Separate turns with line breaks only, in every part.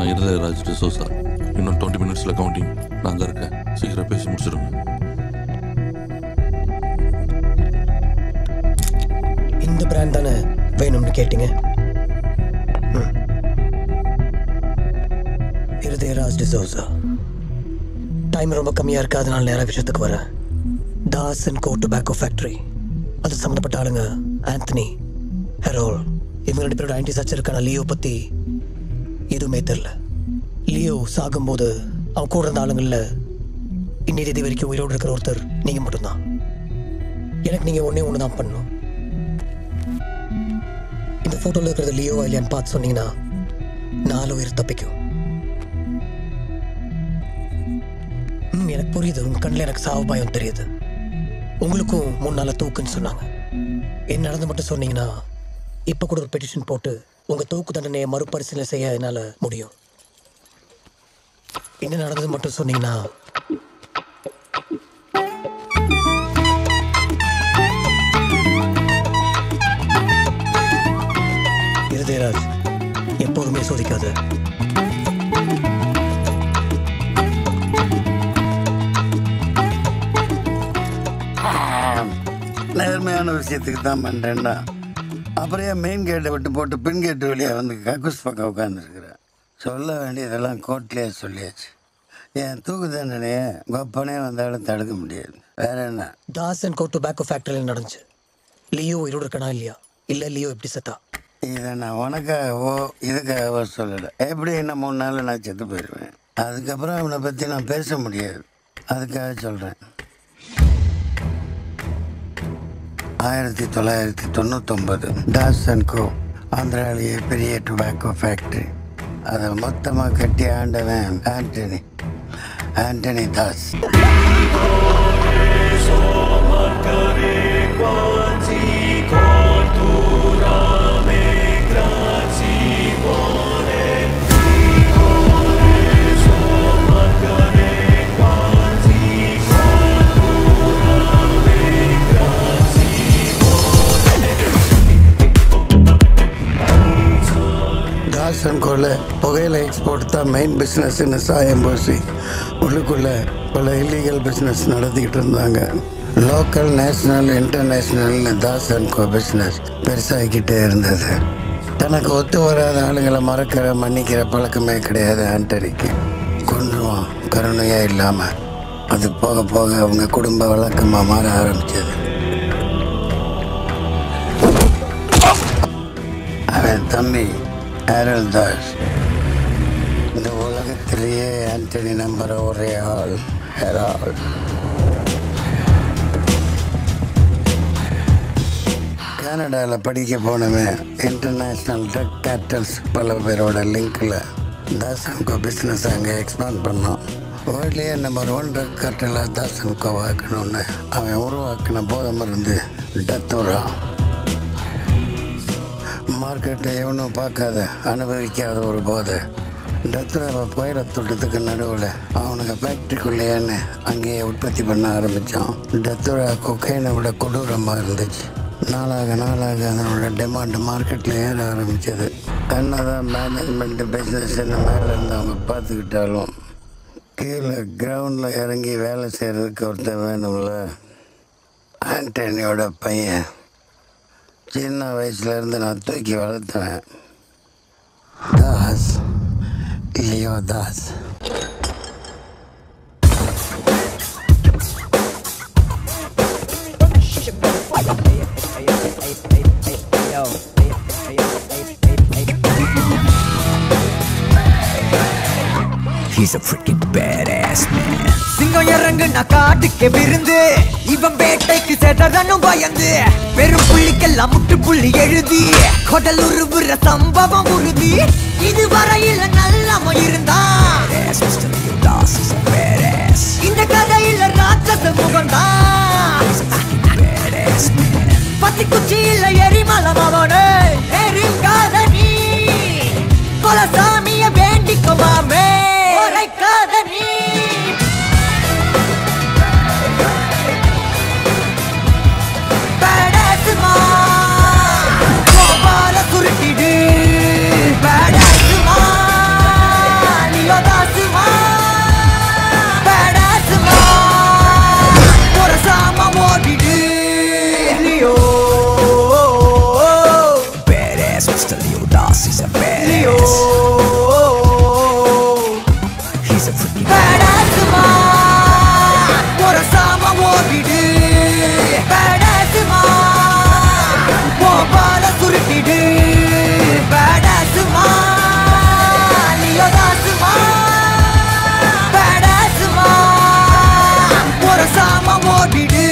நான் இருதயராஜ் டிசோசா இன்னும் டுவெண்ட்டி மினிட்ஸில் கவுண்டிங் நான் அங்கே இருக்கேன் சீக்கிரம் பேசி முடிச்சிடுங்க
இந்த பிராண்ட் தானே வேணும்னு கேட்டீங்க ம். இருதயராஜ் டிசோசா டைம் ரொம்ப கம்மியாக இருக்கு அதனால நேராக விஷயத்துக்கு வரேன் Das and co tobacco factory அது சம்மந்தப்பட்ட ஆளுங்க ஆந்தனி ஹெரோல் இவங்க ரெண்டு பேரோட ஆன்டி சர்ச் இருக்கான லியோ பற்றி எதுவுமே தெரில லியோ சாகும்போது அவன் கூட இருந்த ஆளுங்களில் இன்னி தேதி வரைக்கும் உயிரோடு இருக்கிற ஒருத்தர் நீங்கள் மட்டும்தான் எனக்கு நீங்கள் ஒன்றே ஒன்று தான் பண்ணணும் இந்த ஃபோட்டோவில் இருக்கிறது லியோவா இல்லையான்னு பார்த்து சொன்னீங்கன்னா நாலு உயிர் தப்பிக்கும் ம், எனக்கு புரியுது உங்க கண்ணில் எனக்கு சாவு பயம் தெரியுது உங்களுக்கும் முன்னால தூக்குன்னு சொன்னாங்க என்ன நடந்து மட்டும் சொன்னீங்கன்னா இப்போ கூட ஒரு பெட்டிஷன் போட்டு உங்க தூக்கு தண்டனையை மறுபரிசீலனை செய்ய என்னால் முடியும் என்ன நடந்தது மட்டும் சொன்னீங்கன்னா இருதயராஜ் எப்போதுமே சோதிக்காது
நேர்மையான விஷயத்துக்கு தான் பண்ணுறேன்னா அப்புறம் ஏன் மெயின் கேட்டை விட்டு போட்டு பின் கேட்டு வழியாக வந்து கக்கூஸ் பக்கம் உட்காந்துருக்குறேன் சொல்ல வேண்டியதெல்லாம் கோர்ட்லேயே சொல்லியாச்சு என் தூக்கு தண்டனையை கொப்பனே வந்தாலும் தடுக்க முடியாது வேற என்ன
தாஸ் அண்ட் கோ டொபாக்கோ ஃபேக்டரியில் நடந்துச்சு லியோ உயிரோடு இருக்கனா இல்லையா இல்லை லியோ எப்படி செத்தா
இதை நான் உனக்காகவோ இதுக்காகவோ சொல்லலை எப்படி என்ன மூணு நாள் நான் செத்து போயிடுவேன் அதுக்கப்புறம் அவனை பற்றி நான் பேச முடியாது அதுக்காக சொல்கிறேன் ஆயிரத்தி தொள்ளாயிரத்தி தொண்ணூத்தொம்பது தாஸ் அண்ட் கோ ஆந்திராவிலேயே பெரிய டொபாக்கோ ஃபேக்ட்ரி அதை மொத்தமாக கட்டி ஆண்டவன் ஆண்டனி ஆண்டனி தாஸ் தாஸ் அண்ட் கோல புகையில எக்ஸ்போர்ட் தான் மெயின் பிஸ்னஸ்ன்னு சாயம் பூசி உள்ளுக்குள்ளே பல இல்லீகல் பிஸ்னஸ் நடத்திக்கிட்டு இருந்தாங்க லோக்கல் நேஷ்னல் இன்டர்நேஷ்னல்னு தாஸ் அண்ட் கோ பிஸ்னஸ் பெருசாகிக்கிட்டே இருந்தது தனக்கு ஒத்து வராத ஆளுங்களை மறக்கிற மன்னிக்கிற பழக்கமே கிடையாது ஆண்டனிக்கு கொஞ்சம் கருணையாக இல்லாமல் அது போக போக அவங்க குடும்ப வழக்கமாக மாற ஆரம்பிச்சது அவன் தம்பி ஆரல் தாஸ் இந்த உலகத்திலேயே ஆண்டனி நம்புற ஒரே ஆள் ஹெரால் கனடாவில் படிக்க போனவன் இன்டர்நேஷ்னல் ட்ரக் கேட்டல்ஸ் பல பேரோட லிங்க்கில் தாசன்கோ பிஸ்னஸ் அங்கே எக்ஸ்பாண்ட் பண்ணான் வேர்ல்ட்லேயே நம்பர் ஒன் ட்ரக் கேட்டலாக தாசன்கோ ஆக்கணும்னு அவன் உருவாக்கின போதை மருந்து டத்தூரா மார்க்கெட்டை எவனும் பார்க்காத அனுபவிக்காத ஒரு போதை டத்ராவை புயல தொட்டத்துக்கு நடுவில் அவனுக்கு ஃபேக்ட்ரிக்குள்ளேன்னு அங்கேயே உற்பத்தி பண்ண ஆரம்பித்தான் டத்துரா கொக்கைனை விட கொடூரமாக இருந்துச்சு நாளாக நாளாக அதனோட டிமாண்ட் மார்க்கெட்டில் ஏற ஆரம்பிச்சது என்னதான் மேனேஜ்மெண்ட் பிஸ்னஸ் என்ன மேலே இருந்து அவங்க பார்த்துக்கிட்டாலும் கீழே கிரவுண்டில் இறங்கி வேலை செய்கிறதுக்கு ஒருத்தன் வேணும்ல ஆண்டனியோட பையன் சின்ன வயசுல இருந்து நான் தூக்கி வளர்த்தேன் Das Leo Das
He's a freaking badass man.
சிங்கம் இறங்கு நான் காட்டுக்கு விருந்து இவன் வேட்டைக்கு சேட்டனும் பயந்து பெரும் புள்ளிக்கெல்லாம் முட்டு புள்ளி எழுதி கொடல் உருவுற சம்பவம் உறுதி இதுவரையில நல்லவன் இருந்தான்
Yes, Mr. Leo Das is a badass.
இந்த கதையில ராட்சச முகம்தான்
He's a freaking badass man.
பத்தி குச்சியில எரிமலம் அவனே எரிக்காத நீ கொலசாமிய வேண்டிக்குமாமே உரைக்காத நீ Badass man. Gopala சுருட்டிடு Badass man.
Leodas is a badass. He's a freaking
பேடாசுமா ஒரு சாம ஓடிடு பேடாசுமா போபால சுருட்டிடு பேடாசுமா லியோதாசுமா பேடாசுமா ஒரு சாம ஓடிடு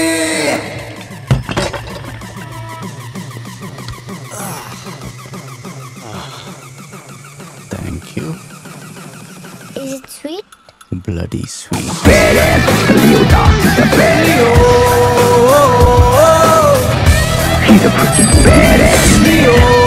Thank you.
Is it sweet?
Bloody sweet.
He's a freaking badass.